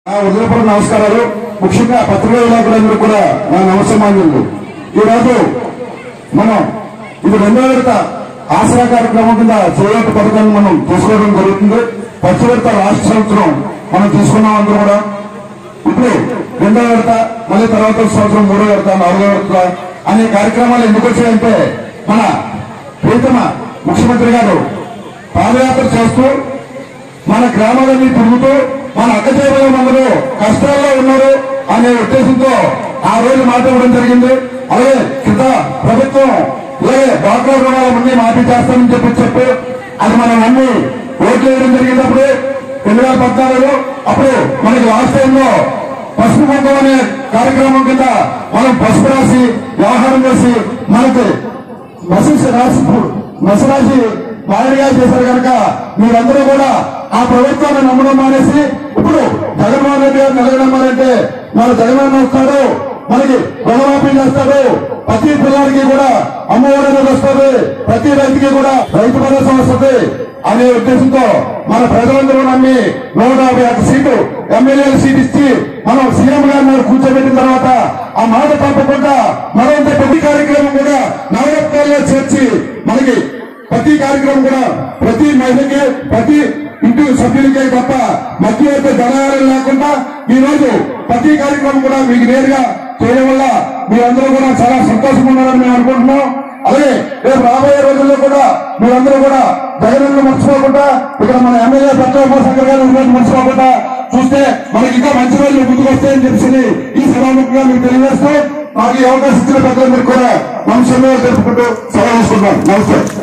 నా ఉదయపూర్వ నమస్కారాలు ముఖ్యంగా పత్రికా విలేకరులందరూ కూడా నా నమస్కారాలు ఈ రోజు మనం ఇది రెండో విడత ఆసరా కార్యక్రమం కింద చేయూత పథకాన్ని మనం తీసుకోవడం జరుగుతుంది ఫస్ట్ విడత రాష్ట్ర సంవత్సరం మనం తీసుకున్నాం అందరూ కూడా ఇప్పుడు రెండో విడత మళ్ళీ తర్వాత సంవత్సరం మూడో విడత నాలుగో విడత అనే కార్యక్రమాలు ఎందుకు వచ్చాయంటే మన ప్రీతమ ముఖ్యమంత్రి గారు పాదయాత్ర చేస్తూ మన గ్రామాలన్నీ తిరుగుతూ మన అక్క అందరూ కష్టాల్లో ఉన్నారు అనే ఉద్దేశంతో ఆ రోజు మాట ఇవ్వడం జరిగింది అలాగే కింద ప్రభుత్వం అలాగే డాక్టర్ రుణాలు అన్ని మాఫీ చేస్తామని చెప్పి చెప్పి అది మనం అన్ని ఓట్లు వేయడం జరిగినప్పుడు రెండు వేల పద్నాలుగులో అప్పుడు మనకి లాస్ట్ టైంలో పసుపు కుంకం అనే కార్యక్రమం కింద మనం పసుపు రాసి వ్యవహారం చేసి మనకి మెసేజ్ రాసి మెసేజ్ మాదిరిగా చేశారు కనుక మీరందరూ కూడా ఆ ప్రభుత్వాన్ని నమ్మడం మానేసి ఇప్పుడు జగన్మోహన్ రెడ్డి గారు నిలగడమ్మారంటే మన జగన్ వస్తాడు మనకి రుణమాఫీ చేస్తాడు ప్రతి పిల్లలకి కూడా అమ్మఒడి అనేది వస్తుంది ప్రతి రైతుకి కూడా రైతు భరోసా వస్తుంది అనే ఉద్దేశంతో మన ప్రజలందరూ నమ్మి నూట యాభై ఒక్క సీటు ఎమ్మెల్యే సీట్ ఇచ్చి మనం సీఎం గారిని కూర్చోబెట్టిన తర్వాత ఆ మాట తప్పకుండా మరింత ప్రతి కార్యక్రమం కూడా నవరత్నాల్లో చేర్చి మనకి ప్రతి కార్యక్రమం కూడా ప్రతి మహిళకి ప్రతి ఇంటి సభ్యులకే తప్ప మధ్యవర్తి దళాలు లేకుండా ఈ రోజు ప్రతి కార్యక్రమం కూడా మీకు నేరుగా చేయడం వల్ల మీరందరూ కూడా చాలా సంతోషంగా ఉన్నారని మేము అనుకుంటున్నాం అలాగే రేపు రాబోయే రోజుల్లో కూడా మీరందరూ కూడా జగన్ మర్చిపోకుండా ఇక్కడ మన ఎమ్మెల్యే పట్ల శంకర్ గారు ఉన్నట్టు మర్చిపోకుండా చూస్తే మనకి ఇంకా మంచి రోజులు ముందుకు వస్తాయని చెప్పి ఈ సభాముఖంగా మీకు తెలియజేస్తూ మాకు ఈ అవకాశం ఇచ్చిన పెద్దలందరికీ కూడా వంశంలో తెలుపుకుంటూ సెలవు తీసుకుంటాం నమస్తే